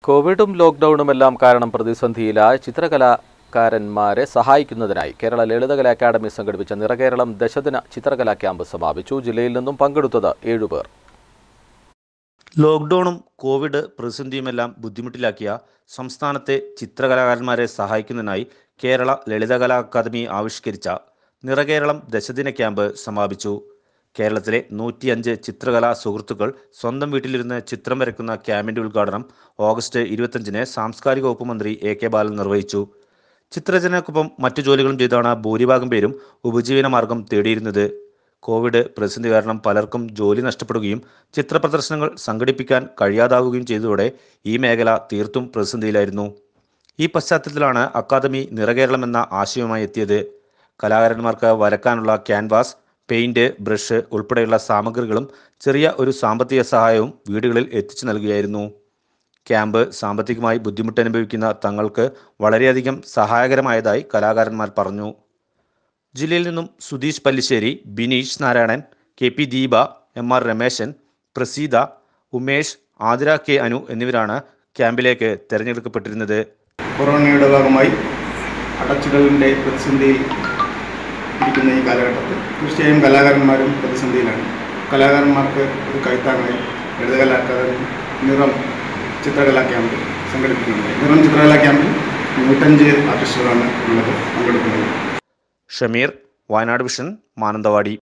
കോവിഡും ലോക്ക്ഡൌണുമെല്ലാം കാരണം പ്രതിസന്ധിയിലായ ചിത്രകലാകാരന്മാരെ സഹായിക്കുന്നതിനായി കേരള ലളിതകല അക്കാദമി സംഘടിപ്പിച്ച നിറകേരളം ദശദിന ചിത്രകലാ ക്യാമ്പ് സമാപിച്ചു ജില്ലയിൽ നിന്നും പങ്കെടുത്തത് ഏഴുപേർ ലോക്ക്ഡൌണും കോവിഡ് പ്രതിസന്ധിയുമെല്ലാം ബുദ്ധിമുട്ടിലാക്കിയ സംസ്ഥാനത്തെ ചിത്രകലാകാരന്മാരെ സഹായിക്കുന്നതിനായി കേരള ലളിതകലാ അക്കാദമി ആവിഷ്കരിച്ച നിറകേരളം ദശദിന ക്യാമ്പ് സമാപിച്ചു കേരളത്തിലെ നൂറ്റിയഞ്ച് ചിത്രകലാ സുഹൃത്തുക്കൾ സ്വന്തം വീട്ടിലിരുന്ന് ചിത്രം വരയ്ക്കുന്ന ക്യാമ്പിന്റെ ഉദ്ഘാടനം ഓഗസ്റ്റ് ഇരുപത്തഞ്ചിന് സാംസ്കാരിക വകുപ്പ് മന്ത്രി എ കെ ബാലൻ നിർവഹിച്ചു ചിത്രരചനയ്ക്കൊപ്പം മറ്റു ജോലികളും ചെയ്താണ് ഭൂരിഭാഗം പേരും ഉപജീവനമാർഗം തേടിയിരുന്നത് കോവിഡ് പ്രതിസന്ധി കാരണം പലർക്കും ജോലി നഷ്ടപ്പെടുകയും ചിത്രപ്രദർശനങ്ങൾ സംഘടിപ്പിക്കാൻ കഴിയാതാവുകയും ചെയ്തതോടെ ഈ മേഖല തീർത്തും പ്രതിസന്ധിയിലായിരുന്നു ഈ പശ്ചാത്തലത്തിലാണ് അക്കാദമി നിറകേരളം എന്ന ആശയവുമായി എത്തിയത് കലാകാരന്മാർക്ക് വരക്കാനുള്ള ക്യാൻവാസ് പെയിന്റ് ബ്രഷ് ഉൾപ്പെടെയുള്ള സാമഗ്രികളും ചെറിയ ഒരു സാമ്പത്തിക സഹായവും വീടുകളിൽ എത്തിച്ചു നൽകുകയായിരുന്നു ക്യാമ്പ് സാമ്പത്തികമായി ബുദ്ധിമുട്ടനുഭവിക്കുന്ന തങ്ങൾക്ക് വളരെയധികം സഹായകരമായതായി കലാകാരന്മാർ പറഞ്ഞു ജില്ലയിൽ നിന്നും Sudheesh Pallissery Bineesh Narayanan K P Deepa M R Rameshan Praseetha Umesh Athira K Anu എന്നിവരാണ് ക്യാമ്പിലേക്ക് തിരഞ്ഞെടുക്കപ്പെട്ടിരുന്നത് കൊറോണയുടെ ഭാഗമായി അടച്ചിടലിൻ്റെ പ്രതിസന്ധിയിൽ ഇരിക്കുന്ന ഈ കാലഘട്ടത്തിൽ തീർച്ചയായും കലാകാരന്മാരും പ്രതിസന്ധിയിലാണ് കലാകാരന്മാർക്ക് ഒരു കൈത്താങ്ങായി ലളിതകലാ അക്കാദമി നിറം ചിത്രകലാ ക്യാമ്പ് സംഘടിപ്പിക്കുന്നുണ്ട് നിറം ചിത്രകലാ ക്യാമ്പിൽ നൂറ്റഞ്ച് ആർട്ടിസ്റ്റുകളാണ് ഉള്ളത് പങ്കെടുക്കുന്നത് ഷമീർ വയനാട് വിഷൻ മാനന്തവാടി